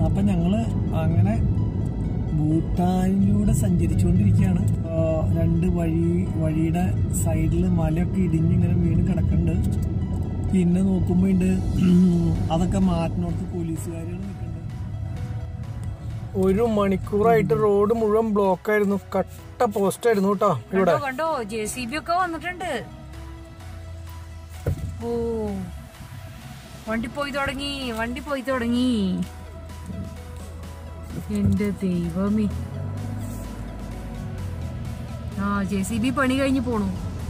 അപ്പൊ ഞങ്ങള് അങ്ങനെ ഭൂട്ടാനിലൂടെ സഞ്ചരിച്ചുകൊണ്ടിരിക്കുകയാണ് ആ, രണ്ട് വഴി വഴിയുടെ സൈഡിൽ മലയൊക്കെ ഇടിഞ്ഞിങ്ങനെ വീണ് കിടക്കുന്നുണ്ട് പിന്നെ നോക്കുമ്പോ ഉണ്ട് അതൊക്കെ മാറ്റിനോർത്ത് പോലീസുകാരുകൾ നിൽക്കുന്നുണ്ട് ഒരു മണിക്കൂറായിട്ട് റോഡ് മുഴുവൻ ബ്ലോക്ക് ആയിരുന്നു കട്ട പോസ്റ്റ് ആയിരുന്നു കേട്ടോ ഇവിടെ കണ്ടോ കണ്ടോ ജെ സി ബി ഒക്കെ വന്നിട്ടുണ്ട് ഓ വണ്ടി പോയി തുടങ്ങി വണ്ടി പോയി തുടങ്ങി എന്റെ ദൈവമേ ആ ജെ സി ബി പണി കഴിഞ്ഞ് പോണു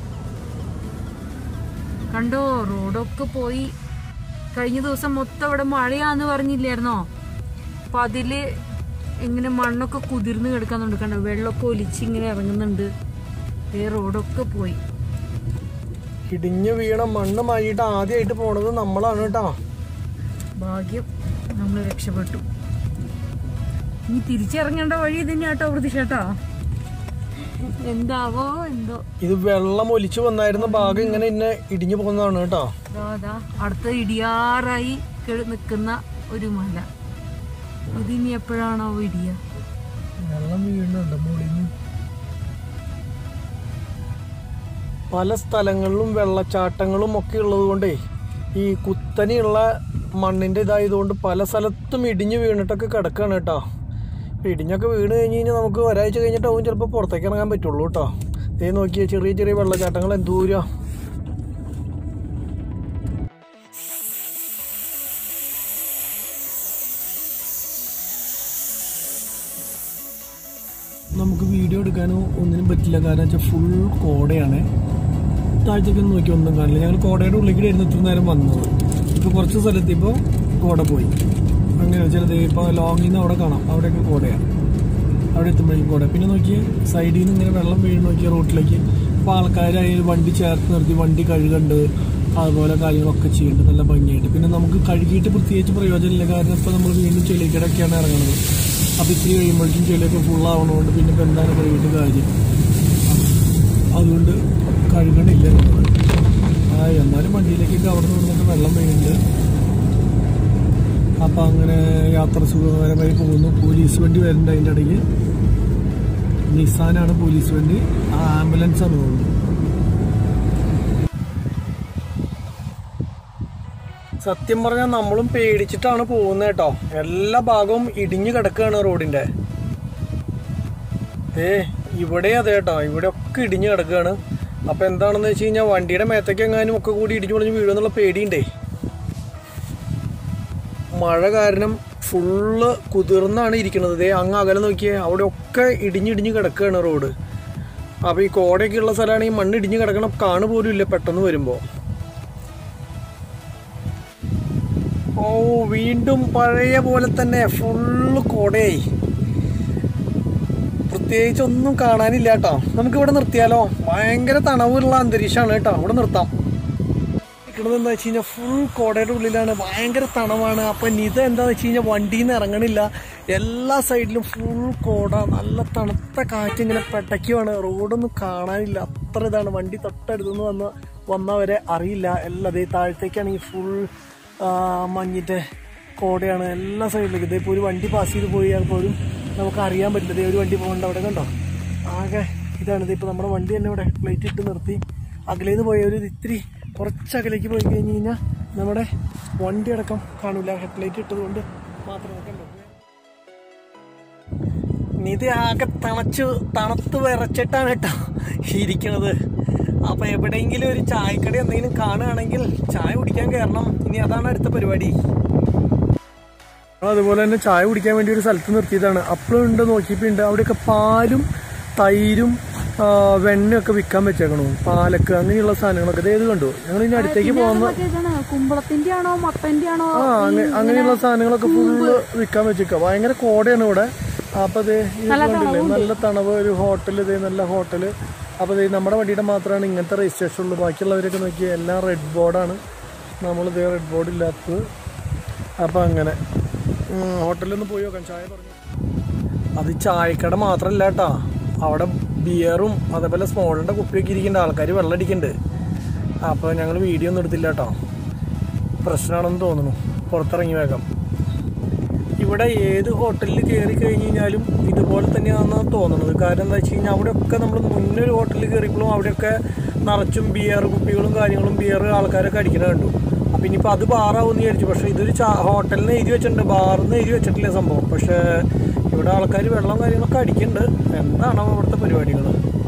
കണ്ടോ റോഡൊക്കെ പോയി കഴിഞ്ഞ ദിവസം മൊത്തം അവിടെ മഴയാന്ന് പറഞ്ഞില്ലായിരുന്നോ അപ്പൊ അതില് ഇങ്ങനെ മണ്ണൊക്കെ കുതിർന്ന് കിടക്കുന്നുണ്ട് കണ്ടോ വെള്ളമൊക്കെ ഒലിച്ച് ഇങ്ങനെ ഇറങ്ങുന്നുണ്ട് ഈ റോഡൊക്കെ പോയി ഇടിഞ്ഞു വീണ മണ്ണ് മാറിയിട്ട് ആദ്യമായിട്ട് പോണത് നമ്മളാണ് കേട്ടോ ഭാഗ്യം നമ്മൾ രക്ഷപ്പെട്ടു ഇനി തിരിച്ചിറങ്ങേണ്ട വഴി തന്നെ കേട്ടോ വൃത്തിഷേട്ടാ എന്താവോ എന്തോ ഇത് വെള്ളം ഒലിച്ചു വന്നായിരുന്ന ഭാഗം ഇങ്ങനെ ഇന്നെ ഇടിഞ്ഞു പോകുന്നതാണ് കേട്ടോ ദാ ദാ അടുത്ത ഇടിയാറായി കെട- നിക്കുന്ന ഒരു മല ഇതിനി എപ്പോഴാണോ ഇടിയ വെള്ളം വീഴുന്നുണ്ട് മുകളിൽ പല സ്ഥലങ്ങളിലും വെള്ളച്ചാട്ടങ്ങളും ഒക്കെ ഉള്ളത് കൊണ്ടേ ഈ കുത്തനെയുള്ള മണ്ണിന്റെ ഇതായതുകൊണ്ട് പല സ്ഥലത്തും ഇടിഞ്ഞു വീണിട്ടൊക്കെ കിടക്കാണ് കേട്ടോ ഇപ്പൊ ഇടിഞ്ഞൊക്കെ വീണ് കഴിഞ്ഞ് കഴിഞ്ഞാൽ നമുക്ക് ഒരാഴ്ച കഴിഞ്ഞിട്ടാവും ചിലപ്പോൾ പുറത്തേക്ക് ഇറങ്ങാൻ പറ്റുള്ളൂ കേട്ടോ ദേ നോക്കിയ ചെറിയ ചെറിയ വെള്ളച്ചാട്ടങ്ങൾ എന്തൂരാ നമുക്ക് വീഡിയോ എടുക്കാനോ ഒന്നിനും പറ്റില്ല കാരണം വെച്ചാൽ ഫുൾ കോടയാണ് താഴ്ചയ്ക്ക് നോക്കി ഒന്നും കാണില്ല ഞങ്ങൾ കോടയുടെ ഉള്ളിൽ ആയിരുന്നു ഇത്ര നേരം വന്നത് ഇപ്പോൾ കുറച്ച് സ്ഥലത്ത് ഇപ്പോൾ കോട പോയി അങ്ങനെ ചിലത് ഇപ്പോൾ ലോങ്ങിൽ നിന്ന് അവിടെ കാണാം അവിടെയൊക്കെ കോടയാണ് അവിടെ എത്തുമ്പോഴേക്കും കോട പിന്നെ നോക്കി സൈഡിൽ നിന്ന് ഇങ്ങനെ വെള്ളം വീഴുന്ന നോക്കിയ റോട്ടിലേക്ക് അപ്പോൾ ആൾക്കാരായാലും വണ്ടി ചേർത്ത് നിർത്തി വണ്ടി കഴുകുന്നുണ്ട് അതുപോലെ കാര്യങ്ങളൊക്കെ ചെയ്യുന്നുണ്ട് നല്ല ഭംഗിയായിട്ട് പിന്നെ നമുക്ക് കഴുകിയിട്ട് പ്രത്യേകിച്ച് പ്രയോജനമില്ല കാരണം ഇപ്പോൾ നമ്മൾ വീണ്ടും ചെളിക്കടൊക്കെയാണ് ഇറങ്ങുന്നത് അപ്പോൾ ഇത്തിരി കഴിയുമ്പോഴേക്കും ചെളിയൊക്കെ ഫുള്ളാവണതുകൊണ്ട് പിന്നെ ഇപ്പം എന്താണ് കഴുകിയിട്ട് കാര്യം അതുകൊണ്ട് കഴുകണില്ല നമ്മൾ ആ എന്നാലും വണ്ടിയിലേക്കൊക്കെ അവിടെ നിന്ന് വന്നിട്ട് വെള്ളം വീഴുന്നുണ്ട് അപ്പം അങ്ങനെ യാത്ര സുഖകരമായി പോകുന്നു പോലീസ് വണ്ടി വരുന്നുണ്ട് അതിൻ്റെ ഇടയ്ക്ക് നിസാനാണ് പോലീസ് വണ്ടി ആ ആംബുലൻസ് ആണ് തോന്നുന്നു സത്യം പറഞ്ഞാൽ നമ്മളും പേടിച്ചിട്ടാണ് പോകുന്നത് കേട്ടോ എല്ലാ ഭാഗവും ഇടിഞ്ഞു കിടക്കുകയാണ് റോഡിന്റെ ഏ ഇവിടെ അതെ കേട്ടോ ഇവിടെ ഒക്കെ ഇടിഞ്ഞു കിടക്കുകയാണ് അപ്പൊ എന്താണെന്ന് വെച്ച് കഴിഞ്ഞാൽ വണ്ടിയുടെ മേത്തേക്ക് എങ്ങാനും ഒക്കെ കൂടി ഇടിഞ്ഞു പൊളിഞ്ഞ് വീഴുമെന്നുള്ള പേടിയുണ്ടേ മഴ കാരണം ഫുള്ള് കുതിർന്നാണ് ഇരിക്കുന്നത് ദേ അങ്ങ് അകലെ നോക്കിയേ അവിടെ ഒക്കെ ഇടിഞ്ഞിടിഞ്ഞ് കിടക്കുകയാണ് റോഡ് അപ്പോൾ ഈ കോടയൊക്കെ ഉള്ള സ്ഥലമാണ് ഈ മണ്ണ് ഇടിഞ്ഞ് കിടക്കണ കാണു പോലും ഇല്ല പെട്ടെന്ന് വരുമ്പോൾ ഓ വീണ്ടും പഴയ പോലെ തന്നെ ഫുള്ള് കോടയായി പ്രത്യേകിച്ച് ഒന്നും കാണാനില്ല കേട്ടോ നമുക്ക് ഇവിടെ നിർത്തിയാലോ ഭയങ്കര തണവുള്ള അന്തരീക്ഷമാണ് കേട്ടോ ഇവിടെ നിർത്താം നിൽക്കുന്നത് എന്താ വെച്ച് കഴിഞ്ഞാൽ ഫുൾ കോടയുടെ ഉള്ളിലാണ് ഭയങ്കര തണവാണ് അപ്പൊ നിത എന്താന്ന് വെച്ച് കഴിഞ്ഞാൽ വണ്ടിയിൽ നിന്ന് ഇറങ്ങണില്ല എല്ലാ സൈഡിലും ഫുൾ കോട നല്ല തണുത്ത കാറ്റ് ഇങ്ങനെ പെട്ടയ്ക്കുവാണ് റോഡൊന്നും കാണാനില്ല അത്ര ഇതാണ് വണ്ടി തൊട്ടടുത്തുനിന്ന് വന്ന് വന്നവരെ അറിയില്ല എല്ലാ ദേ താഴത്തേക്കാണെങ്കിൽ ഫുൾ മഞ്ഞിന്റെ കോടയാണ് എല്ലാ സൈഡിലേക്കും ഇതിപ്പോൾ ഒരു വണ്ടി പാസ് ചെയ്ത് പോയാൽ പോലും നമുക്ക് അറിയാൻ പറ്റില്ല ദേ ഒരു വണ്ടി പോകണ്ട അവിടെ കണ്ടോ ആകെ ഇതാണ് ഇതിപ്പോൾ നമ്മുടെ വണ്ടി തന്നെ ഇവിടെ പ്ലേറ്റ് ഇട്ട് നിർത്തി അകലേന്ന് പോയ ഒരു ഇത്തിരി കുറച്ച് അകലേക്ക് പോയി കഴിഞ്ഞ് കഴിഞ്ഞാൽ നമ്മുടെ വണ്ടി അടക്കം കാണൂല ഹെഡ്ലൈറ്റ് ഇട്ടതുകൊണ്ട് മാത്രം കണ്ടോ നിധി ആകെ തണച്ചു തണുത്ത് വിറച്ചിട്ടാണ് കേട്ടോ ഇരിക്കണത് അപ്പൊ എവിടെയെങ്കിലും ഒരു ചായക്കട എന്തെങ്കിലും കാണുകയാണെങ്കിൽ ചായ കുടിക്കാൻ കയറണം ഇനി അതാണ് അടുത്ത പരിപാടി അതുപോലെ തന്നെ ചായ കുടിക്കാൻ വേണ്ടി ഒരു സ്ഥലത്ത് നിർത്തിയതാണ് അപ്പോഴും ഉണ്ട് നോക്കിയപ്പോൾ ഉണ്ട് അവിടെയൊക്കെ പാലും തൈരും ആ, വെണ്ണയൊക്കെ വിൽക്കാൻ വെച്ചേക്കണു പാലക്ക് അങ്ങനെയുള്ള സാധനങ്ങളൊക്കെ ഇത് ഏത് കണ്ടു ഞങ്ങൾ ഇനി അടുത്തേക്ക് പോകുന്ന മറ്റേതാണ് കുമ്പളത്തിന്റെ ആണോ മത്തന്റെ ആണോ ആ അങ്ങ- അങ്ങനെയുള്ള സാധനങ്ങളൊക്കെ ഫുള്ള് വിൽക്കാൻ വെച്ചേക്ക ഭയങ്കര കോടയാണ് ഇവിടെ അപ്പൊ ഇത് കണ്ടില്ലേ നല്ല തണവ് ഒരു ഹോട്ടൽ ഇത് നല്ല ഹോട്ടല് അപ്പൊ ഇത് നമ്മുടെ വണ്ടിയുടെ മാത്രമാണ് ഇങ്ങനത്തെ രജിസ്ട്രേഷൻ ഉള്ളൂ ബാക്കിയുള്ളവരൊക്കെ നോക്കി എല്ലാം റെഡ് ബോർഡാണ് നമ്മൾ ഇതേ റെഡ് ബോർഡ് ഇല്ലാത്തത് അപ്പൊ അങ്ങനെ ഉം, ഹോട്ടലിലൊന്ന് പോയി നോക്കാം ചായ പറഞ്ഞു അത് ചായക്കട മാത്രല്ല കേട്ടാ അവിടെ ബിയറും അതേപോലെ സ്മോളിന്റെ കുപ്പിയൊക്കെ ഇരിക്കുന്നുണ്ട് ആൾക്കാർ വെള്ളം അടിക്കുന്നുണ്ട് അപ്പോൾ ഞങ്ങൾ വീഡിയോ ഒന്നും എടുത്തില്ല കേട്ടോ പ്രശ്നമാണെന്ന് തോന്നുന്നു പുറത്തിറങ്ങി വേഗം ഇവിടെ ഏത് ഹോട്ടലിൽ കയറി കഴിഞ്ഞ് കഴിഞ്ഞാലും ഇതുപോലെ തന്നെയാണെന്നാണ് തോന്നുന്നത് കാരണം എന്താ വെച്ച് കഴിഞ്ഞാൽ അവിടെയൊക്കെ നമ്മൾ മുന്നേ ഒരു ഹോട്ടലിൽ കയറിയപ്പോഴും അവിടെയൊക്കെ നിറച്ചും ബിയർ കുപ്പികളും കാര്യങ്ങളും ബിയർ ആൾക്കാരൊക്കെ അടിക്കണ കണ്ടു അപ്പം ഇനിയിപ്പോൾ അത് ബാറാവും എന്ന് വിചാരിച്ചു പക്ഷേ ഇതൊരു ചാ ഹോട്ടലിന് എഴുതി വെച്ചിട്ടുണ്ട് ബാറിന്ന് എഴുതി വെച്ചിട്ടില്ല സംഭവം പക്ഷേ ഇവിടെ ആൾക്കാർ വെള്ളം കാര്യങ്ങളൊക്കെ അടിക്കുന്നുണ്ട് എന്താണോ ഇവിടുത്തെ പരിപാടികൾ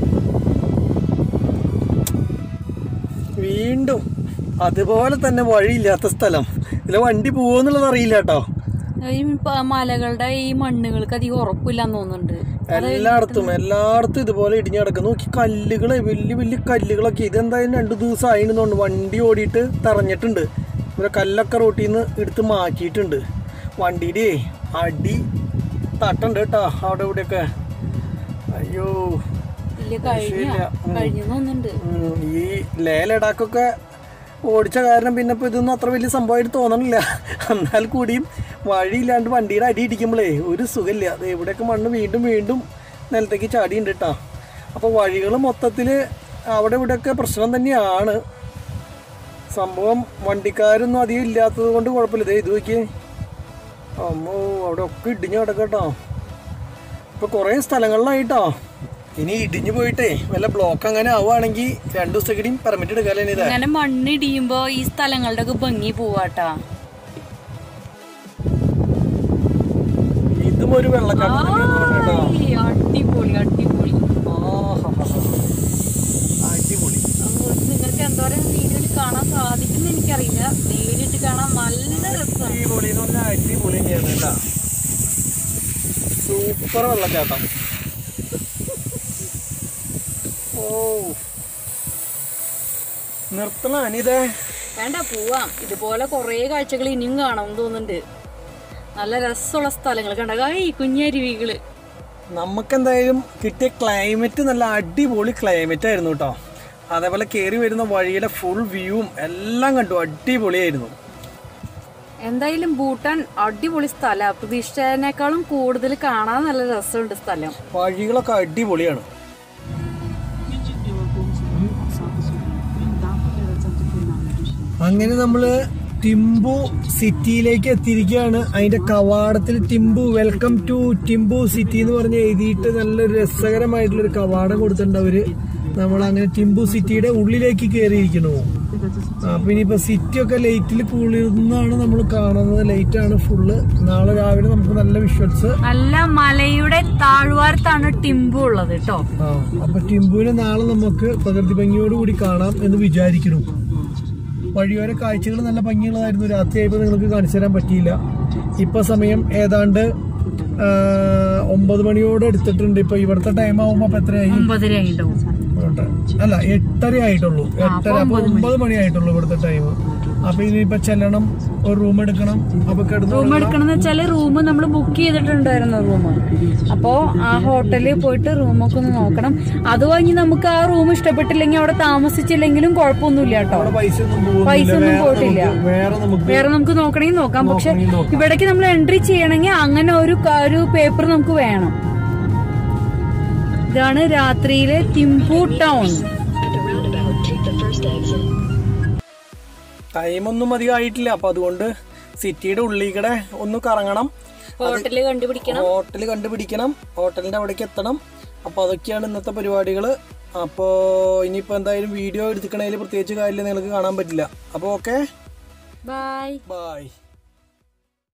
വീണ്ടും അതുപോലെ തന്നെ വഴിയില്ലാത്ത സ്ഥലം ഇതിലെ വണ്ടി പോകുമെന്നുള്ളത് അറിയില്ല കേട്ടോ ഈ പ- മലകളുടെ ഈ മണ്ണുകൾക്ക് അധികം ഉറപ്പില്ലാന്ന് തോന്നുന്നുണ്ട് എല്ലായിടത്തും എല്ലായിടത്തും ഇതുപോലെ ഇടിഞ്ഞു കിടക്കുന്നു നോക്കി കല്ലുകള് വലിയ വലിയ കല്ലുകളൊക്കെ ഇതെന്തായാലും രണ്ടു ദിവസം ആയിരുന്നു വണ്ടി ഓടിയിട്ട് തറഞ്ഞിട്ടുണ്ട് ഇവിടെ കല്ലൊക്കെ റോട്ടിൽ നിന്ന് എടുത്ത് മാറ്റിയിട്ടുണ്ട് വണ്ടിയുടെ അടി തട്ടുണ്ട് കേട്ടോ അവിടെ ഇവിടെയൊക്കെ അയ്യോ ഇല്ല കഴിഞ്ഞ രക്ഷയില്ല. ഉം. കഴിഞ്ഞു തോന്നുന്നുണ്ട് ഉം, ഈ ലേ ലഡാക്കൊക്കെ ഓടിച്ച കാരണം പിന്നെ ഇപ്പൊ ഇതൊന്നും അത്ര വലിയ സംഭവമായിട്ട് തോന്നണില്ല എന്നാൽ കൂടിയും വഴിയില്ലാണ്ട് വണ്ടിയുടെ അടി ഇടിക്കുമ്പോഴേ ഒരു സുഖമില്ല അത് ഇവിടെയൊക്കെ മണ്ണ് വീണ്ടും വീണ്ടും നിലത്തേക്ക് ചാടിയുണ്ട് കേട്ടോ അപ്പോൾ വഴികൾ മൊത്തത്തിൽ അവിടെ ഇവിടെയൊക്കെ പ്രശ്നം തന്നെയാണ് സംഭവം വണ്ടിക്കാരൊന്നും അധികം ഇല്ലാത്തത് കൊണ്ട് കുഴപ്പമില്ല ദേ ഇത് നോക്കിയേ അമ്മോ അവിടെ ഒക്കെ ഇടിഞ്ഞു കിടക്കട്ടോ ഇപ്പൊ കുറേ സ്ഥലങ്ങളിലായിട്ടോ ഇനി ഇടിഞ്ഞു പോയിട്ടേ വല്ല ബ്ലോക്ക് അങ്ങനെ ആവുകയാണെങ്കിൽ രണ്ടു ദിവസത്തേക്കും പെർമിറ്റ് എടുക്കാല്ലേ ഇതാ ഇങ്ങനെ മണ്ണിടിയുമ്പോ ഈ സ്ഥലങ്ങളുടെ ഒക്കെ ഭംഗി പോവാട്ടാ ഇതും ഒരു വെള്ളച്ചാട്ടം തന്നെയാന്ന് പറഞ്ഞേട്ടോ. ആയ്, അടിപൊളി അടിപൊളി ആഹാഹാഹാ. അടിപൊളി നിങ്ങൾക്ക് എന്തോരം വീഡിയോയിൽ കാണാൻ സാധിക്കുന്ന എനിക്കറിയില്ല നേരിട്ട് കാണാൻ നല്ല രസമാണ് അടിപൊളി എന്ന് പറഞ്ഞാൽ അടിപൊളി തന്നെയാണ് കേട്ടാ സൂപ്പർ വെള്ളച്ചാട്ടം ഓ നിർത്തണ അനിതേ വേണ്ട പോവാം ഇതുപോലെ കുറേ കാഴ്ചകൾ ഇനിയും കാണാൻ തോന്നുന്നുണ്ട് നല്ല രസമുള്ള സ്ഥലങ്ങൾ കണ്ട ഈ കുഞ്ഞരുവികള് നമുക്കെന്തായാലും കിട്ടിയ ക്ലൈമറ്റ് നല്ല അടിപൊളി ക്ലൈമറ്റ് ആയിരുന്നു കേട്ടോ അതേപോലെ കയറി വരുന്ന വഴിയിലെ ഫുൾ വ്യൂവും എല്ലാം കണ്ടു അടിപൊളിയായിരുന്നു എന്തായാലും ഭൂട്ടാൻ അടിപൊളി സ്ഥലമാണ് പ്രതീക്ഷിച്ചതിനേക്കാളും കൂടുതൽ കാണാൻ നല്ല രസമുണ്ട് സ്ഥലം വഴികളൊക്കെ അടിപൊളിയാണ് അങ്ങനെ നമ്മള് ടിംബു സിറ്റിയിലേക്ക് എത്തിയിരിക്കുകയാണ് അതിന്റെ കവാടത്തിൽ Thimphu welcome to Thimphu city എന്ന് പറഞ്ഞ് എഴുതിയിട്ട് നല്ലൊരു രസകരമായിട്ടുള്ള ഒരു കവാടം കൊടുത്തിട്ടുണ്ട് അവര് നമ്മൾ അങ്ങനെ ടിംബു സിറ്റിയുടെ ഉള്ളിലേക്ക് കയറിയിരിക്കുന്നു അപ്പൊ ഇനിയിപ്പോ സിറ്റി ഒക്കെ ലൈറ്റിൽ കുളിർന്നാണ് നമ്മൾ കാണുന്നത് ലൈറ്റ് ആണ് ഫുള്ള് നാളെ രാവിലെ നമുക്ക് നല്ല വിഷ്വൽസ് നല്ല മലയുടെ താഴ്വാരത്താണ് ടിമ്പു ഉള്ളത് കേട്ടോ ആ അപ്പൊ ടിംബുവിനെ നാളെ നമുക്ക് പ്രകൃതി ഭംഗിയോട് കൂടി കാണാം എന്ന് വിചാരിക്കുന്നു വഴിയോര കാഴ്ചകൾ നല്ല ഭംഗിയുള്ളതായിരുന്നു രാത്രിയായപ്പോൾ നിങ്ങൾക്ക് കാണിച്ചു തരാൻ പറ്റിയില്ല ഇപ്പൊ സമയം ഏതാണ്ട് ആ, ഒമ്പത് മണിയോട് എടുത്തിട്ടുണ്ട് ഇപ്പൊ ഇവിടുത്തെ ടൈം ആവുമ്പോ അപ്പൊ എത്രയായി ഒമ്പതര ആയിട്ടുണ്ടാവും ഉണ്ട്. അല്ല എട്ടര ആയിട്ടുള്ളൂ എട്ടര അപ്പൊ ഒമ്പത് മണി ആയിട്ടുള്ളൂ ഇവിടുത്തെ ടൈം അപ്പൊ ഇനിയിപ്പൊ ചെല്ലണം ഒരു റൂം എടുക്കണം അപ്പൊ കിടന്നു റൂം എടുക്കണമെന്ന് വെച്ചാല് റൂം നമ്മൾ ബുക്ക് ചെയ്തിട്ടുണ്ടായിരുന്നു റൂം അപ്പോ ആ ഹോട്ടലിൽ പോയിട്ട് റൂമൊക്കെ ഒന്ന് നോക്കണം അത് കഴിഞ്ഞ് നമുക്ക് ആ റൂം ഇഷ്ടപ്പെട്ടില്ലെങ്കിൽ അവിടെ താമസിച്ചില്ലെങ്കിലും കുഴപ്പമൊന്നുമില്ല കേട്ടോ അവിടെ പൈസ ഒന്നും പൈസ പോകുന്നില്ല ഒന്നും വേറെ പോയിട്ടില്ല. നമുക്ക് വേറെ നമുക്ക് വേറെ നമുക്ക് നോക്കണമെങ്കിൽ നോക്കാം പക്ഷെ നോക്കണമെങ്കിൽ നോക്കാം. ഇവിടേക്ക് നമ്മൾ എൻട്രി ചെയ്യണമെങ്കിൽ അങ്ങനെ ഒരു ക- ഒരു പേപ്പർ നമുക്ക് വേണം ഇതാണ് രാത്രിയിലെ തിമ്പു ടൗൺ ടൈമൊന്നും അധികം ആയിട്ടില്ല അപ്പൊ അതുകൊണ്ട് സിറ്റിയുടെ ഉള്ളിൽ കൂടെ ഒന്ന് കറങ്ങണം ഹോട്ടല് കണ്ടുപിടിക്കണം ഹോട്ടൽ കണ്ടുപിടിക്കണം ഹോട്ടലിന്റെ അവിടേക്ക് എത്തണം അപ്പൊ അതൊക്കെയാണ് ഇന്നത്തെ പരിപാടികൾ അപ്പോൾ ഇനിയിപ്പോൾ എന്തായാലും വീഡിയോ എടുത്തിക്കണതിൽ പ്രത്യേകിച്ച് കാര്യമില്ല നിങ്ങൾക്ക് കാണാൻ പറ്റില്ല അപ്പോൾ ഓക്കെ ബൈ ബായ്